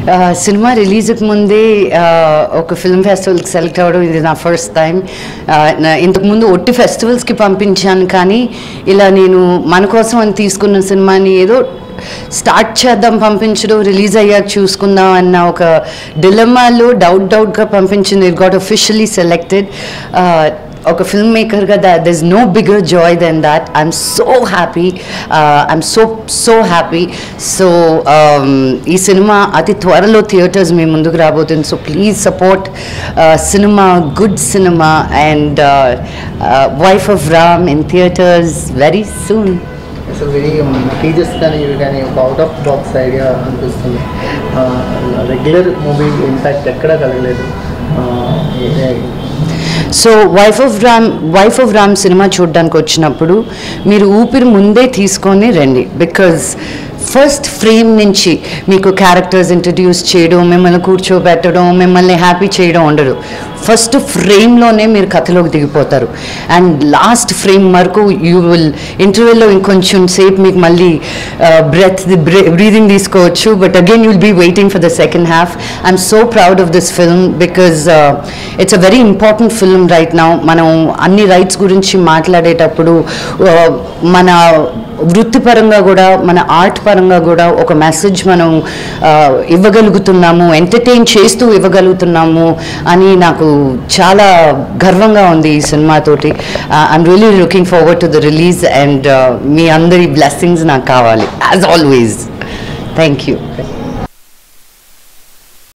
ఆ, సినిమా రిలీజ్కి ముందే ఆ, ఒక ఫిల్మ్ ఫెస్టివల్కి సెలెక్ట్ అవ్వడం ఇది నా ఫస్ట్ టైం ఇంతకుముందు ఒట్టి ఫెస్టివల్స్కి పంపించాను కానీ ఇలా నేను మన కోసం అని తీసుకున్న సినిమాని ఏదో స్టార్ట్ చేద్దాం పంపించడం రిలీజ్ అయ్యాక చూసుకుందాం అన్న ఒక డిలమాలో డౌట్ డౌట్గా పంపించింది ఇట్ గాట్ అఫిషియలీ సెలెక్టెడ్ ఒక ఫిల్మ్ మేకర్గా there is no bigger joy than that I'm so happy I'm so so happy so ఈ సినిమా అతి త్వరలో థియేటర్స్ మీ ముందుకు రాబోతుంది so please support cinema good cinema and wife of Ram in theatres very soon అసలు very teachers కానీ ఇవి కానీ ఒక అవుట్ ఆఫ్ బాక్స్ ఐడియా అనిపిస్తుంది రెగ్యులర్ మూవీ ఇంపాక్ట్ ఎక్కడా కలగలేదు ఆ, ఏ- so wife of Ram wife of Ram cinema చూడడానికి వచ్చినప్పుడు మీరు ఊపిరి ముందే తీసుకొని రండి బికాజ్ ఫస్ట్ ఫ్రేమ్ నుంచి మీకు క్యారెక్టర్స్ ఇంట్రడ్యూస్ చేయడం మిమ్మల్ని కూర్చోబెట్టడం మిమ్మల్ని హ్యాపీ చేయడం ఉండదు ఫస్ట్ ఫ్రేమ్లోనే మీరు కథలోకి దిగిపోతారు అండ్ లాస్ట్ ఫ్రేమ్ వరకు యూ విల్ ఇంటర్వ్యూలో ఇంకొంచెం సేపు మీకు మళ్ళీ బ్రెత్ బ్రీదింగ్ తీసుకోవచ్చు but again you'll be waiting for the second half I'm so proud of this film because it's a very important film right now మనం అన్ని రైట్స్ గురించి మాట్లాడేటప్పుడు uh, మన వృత్తిపరంగా కూడా మన ఆర్ట్ పరంగా కూడా ఒక మెసేజ్ మనం uh, ఇవ్వగలుగుతున్నాము ఎంటర్టైన్ చేస్తూ ఇవ్వగలుగుతున్నాము అని నాకు చాలా గర్వంగా ఉంది ఈ సినిమాతోటి I'm really looking forward to the release and మీ అందరి బ్లెస్సింగ్స్ నాకు కావాలి యాజ్ ఆల్వేస్ థ్యాంక్ యూ